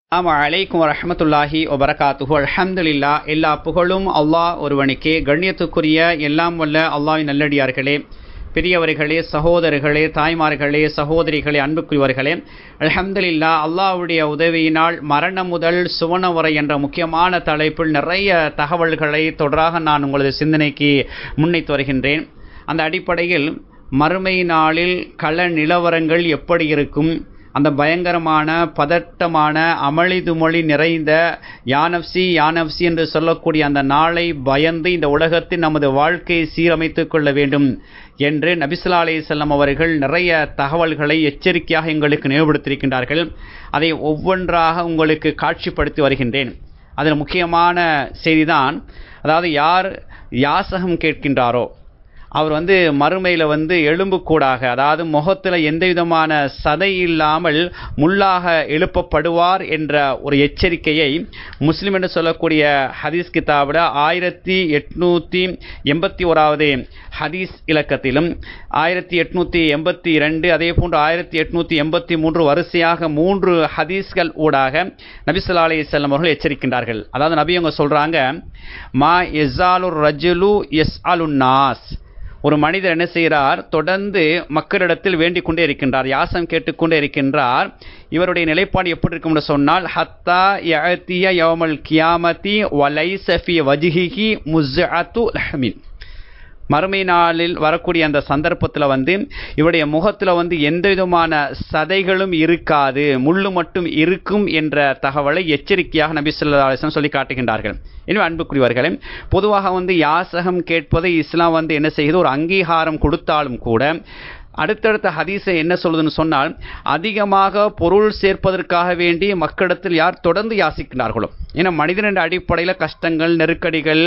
அஸ்ஸலாமு அலைக்கும் வரஹ்மத்துல்லாஹி வபரகாத்துஹு அல்ஹம்துலில்லா எல்லா புகழும் அல்லாஹ் ஒருவனுக்கே கண்ணியத்துக்குரிய எல்லாம் வல்ல அல்லாஹ்வின் நல்லடியார்களே பெரியவர்களே சகோதரர்களே தாய்மார்களே சகோதரிகளே அன்புக்குரியவர்களே அல்ஹம்துலில்லா அல்லாஹ்வுடைய உதவியினால் மரணம் முதல் சுவன வரை என்ற முக்கியமான தலைப்பில் நிறைய தகவல்களை தொடராக நான் உங்களது சிந்தனைக்கு முன்னைத்து வருகின்றேன் அந்த அடிப்படையில் மறுமை நாளில் கள நிலவரங்கள் எப்படி இருக்கும் அந்த பயங்கரமான பதட்டமான அமளிதுமொழி நிறைந்த யானப்சி யானப்சி என்று சொல்லக்கூடிய அந்த நாளை பயந்து இந்த உலகத்தில் நமது வாழ்க்கையை சீரமைத்துக் கொள்ள வேண்டும் என்று நபிசுல்லா அலி செல்லம் அவர்கள் நிறைய தகவல்களை எச்சரிக்கையாக எங்களுக்கு நினைவுபடுத்தியிருக்கின்றார்கள் அதை ஒவ்வொன்றாக உங்களுக்கு காட்சிப்படுத்தி வருகின்றேன் அதில் முக்கியமான செய்திதான் அதாவது யார் யாசகம் கேட்கின்றாரோ அவர் வந்து மறுமையில் வந்து எலும்பு கூடாக அதாவது முகத்தில் எந்த விதமான சதை இல்லாமல் முள்ளாக எழுப்பப்படுவார் என்ற ஒரு எச்சரிக்கையை முஸ்லிம் என்று சொல்லக்கூடிய ஹதீஸ் கிதாபில் ஆயிரத்தி எட்நூற்றி எண்பத்தி ஓராவது ஹதீஸ் இலக்கத்திலும் ஆயிரத்தி எட்நூற்றி எண்பத்தி இரண்டு அதே போன்று ஆயிரத்தி எட்நூற்றி எண்பத்தி மூன்று வரிசையாக மூன்று ஹதீஸ்கள் ஊடாக நபிசுல்லா அலி செல்லம் அவர்கள் எச்சரிக்கின்றார்கள் அதாவது நபி அவங்க சொல்கிறாங்க மா எஸ்ஆலுர் ரஜுலு எஸ் நாஸ் ஒரு மனிதர் என்ன செய்கிறார் தொடர்ந்து மக்களிடத்தில் வேண்டிக் கொண்டே இருக்கின்றார் யாசம் கேட்டுக்கொண்டே இருக்கின்றார் இவருடைய நிலைப்பாடு எப்படி இருக்கும் என்று சொன்னால் ஹத்தா யஅத்திய யவமல் கியாமதி வலைசஃபி வஜிஹிஹி முஸ்அத்து லஹமின் மறுமை நாளில் வரக்கூடிய அந்த சந்தர்ப்பத்தில் வந்து இவருடைய முகத்தில் வந்து எந்த விதமான சதைகளும் இருக்காது முள்ளு மட்டும் இருக்கும் என்ற தகவலை எச்சரிக்கையாக நபி சொல்லா சொல்லி காட்டுகின்றார்கள் எனவே அன்புக்குரியவர்களே பொதுவாக வந்து யாசகம் கேட்பதை இஸ்லாம் வந்து என்ன செய்யுது ஒரு அங்கீகாரம் கொடுத்தாலும் கூட அடுத்தடுத்த ஹதீஸை என்ன சொல்லுதுன்னு சொன்னால் அதிகமாக பொருள் சேர்ப்பதற்காக வேண்டி மக்களிடத்தில் யார் தொடர்ந்து யாசிக்கிறார்களோ ஏன்னா மனிதன் என்ற அடிப்படையில் கஷ்டங்கள் நெருக்கடிகள்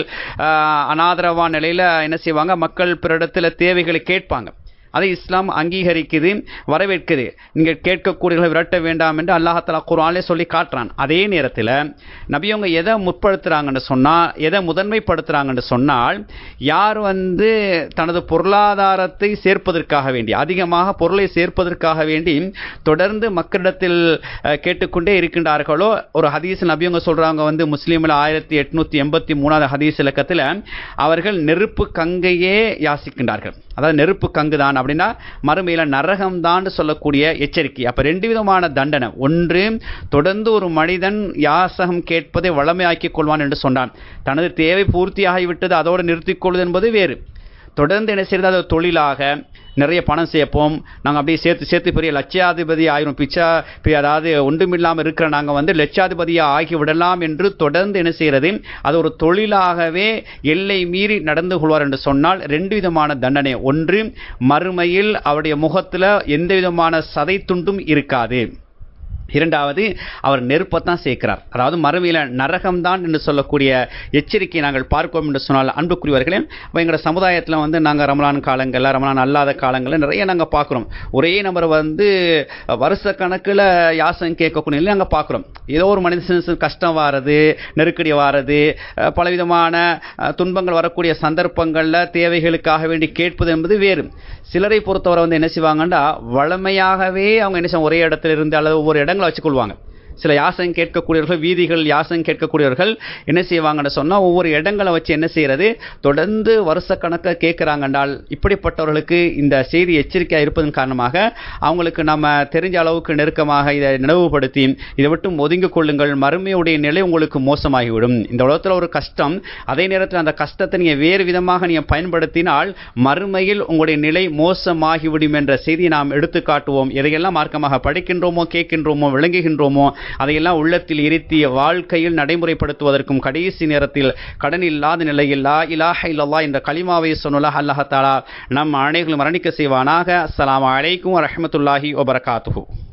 அனாதரவான நிலையில் என்ன செய்வாங்க மக்கள் பிறரிடத்தில் தேவைகளை கேட்பாங்க அதை இஸ்லாம் அங்கீகரிக்குது வரவேற்குது நீங்கள் கேட்கக்கூடியவர்களை விரட்ட வேண்டாம் என்று அல்லாஹாலா குரானே சொல்லி காட்டுறான் அதே நேரத்தில் நபியவங்க எதை முற்படுத்துகிறாங்கன்னு சொன்னால் எதை முதன்மைப்படுத்துகிறாங்கன்னு சொன்னால் யார் வந்து தனது பொருளாதாரத்தை சேர்ப்பதற்காக வேண்டி அதிகமாக பொருளை சேர்ப்பதற்காக வேண்டி தொடர்ந்து மக்களிடத்தில் கேட்டுக்கொண்டே இருக்கின்றார்களோ ஒரு ஹதீஸ் நபியவங்க சொல்கிறாங்க வந்து முஸ்லீமில் ஆயிரத்தி எட்நூற்றி எண்பத்தி மூணாவது ஹதீஸ் இலக்கத்தில் அவர்கள் நெருப்பு கங்கையே யாசிக்கின்றார்கள் அதாவது நெருப்பு கங்கு தான் அப்படின்னா மறுமையில் நரகம்தான் சொல்லக்கூடிய எச்சரிக்கை அப்போ ரெண்டு விதமான தண்டனை ஒன்று தொடர்ந்து ஒரு மனிதன் யாசகம் கேட்பதை வளமையாக்கிக் கொள்வான் என்று சொன்னான் தனது தேவை பூர்த்தியாகிவிட்டது அதோடு நிறுத்திக் கொள்வது என்பது வேறு தொடர்ந்து என்ன செய்யறது அது தொழிலாக நிறைய பணம் சேர்ப்போம் நாங்கள் அப்படியே சேர்த்து சேர்த்து பெரிய லட்சாதிபதி ஆயிரும் பிச்சா அதாவது ஒன்றுமில்லாமல் இருக்கிற நாங்கள் வந்து லட்சாதிபதியாக ஆகி விடலாம் என்று தொடர்ந்து என்ன செய்கிறது அது ஒரு தொழிலாகவே எல்லை மீறி நடந்து கொள்வார் என்று சொன்னால் ரெண்டு விதமான தண்டனை ஒன்று மறுமையில் அவருடைய முகத்தில் எந்த விதமான சதை துண்டும் இருக்காது இரண்டாவது அவர் நெருப்பத்தான் சேர்க்கிறார் அதாவது மறுமையில் நரகம்தான் என்று சொல்லக்கூடிய எச்சரிக்கையை நாங்கள் பார்ப்போம் என்று சொன்னால் அன்புக்குரியவர்களே இப்போ எங்களோட சமுதாயத்தில் வந்து நாங்கள் ரமலான் காலங்களில் ரமலான் அல்லாத காலங்களில் நிறைய நாங்கள் பார்க்குறோம் ஒரே நபர் வந்து வருஷ கணக்கில் யாசம் கேட்கக்கூடிய நாங்கள் பார்க்குறோம் ஏதோ ஒரு மனிதன் கஷ்டம் வாரது நெருக்கடி வாரது பலவிதமான துன்பங்கள் வரக்கூடிய சந்தர்ப்பங்களில் தேவைகளுக்காக வேண்டி கேட்பது என்பது வேறு சிலரை பொறுத்தவரை வந்து என்ன செய்வாங்கன்னா வளமையாகவே அவங்க என்ன செய்வாங்க ஒரே இடத்துல இருந்து அல்லது ஒவ்வொரு இடங்களை வச்சுக்கொள்வாங்க சில யாசம் கேட்கக்கூடியவர்கள் வீதிகள் யாசம் கேட்கக்கூடியவர்கள் என்ன செய்வாங்கன்னு சொன்னால் ஒவ்வொரு இடங்களை வச்சு என்ன செய்கிறது தொடர்ந்து வருஷக்கணக்காக கேட்குறாங்கன்றால் இப்படிப்பட்டவர்களுக்கு இந்த செய்தி எச்சரிக்கையாக இருப்பதன் காரணமாக அவங்களுக்கு நம்ம தெரிஞ்ச அளவுக்கு நெருக்கமாக இதை நினைவுபடுத்தி இதை விட்டு ஒதுங்கிக் கொள்ளுங்கள் மறுமையுடைய நிலை உங்களுக்கு மோசமாகிவிடும் இந்த உலகத்தில் ஒரு கஷ்டம் அதே நேரத்தில் அந்த கஷ்டத்தை நீங்கள் வேறு விதமாக நீங்கள் பயன்படுத்தினால் மறுமையில் உங்களுடைய நிலை மோசமாகிவிடும் என்ற செய்தியை நாம் எடுத்து காட்டுவோம் எதையெல்லாம் மார்க்கமாக படிக்கின்றோமோ கேட்கின்றோமோ விளங்குகின்றோமோ அதையெல்லாம் உள்ளத்தில் இருத்திய வாழ்க்கையில் நடைமுறைப்படுத்துவதற்கும் கடைசி நேரத்தில் கடன் இல்லாத நிலையில் லா இலாஹ இல்லல்லா என்ற கலிமாவை சொன்னுலா அல்லாஹாலா நம் அனைகளும் மரணிக்க செய்வானாக அஸ்லாம் வலைக்கும் வரமத்துல்லாஹி வபரகாத்துஹூ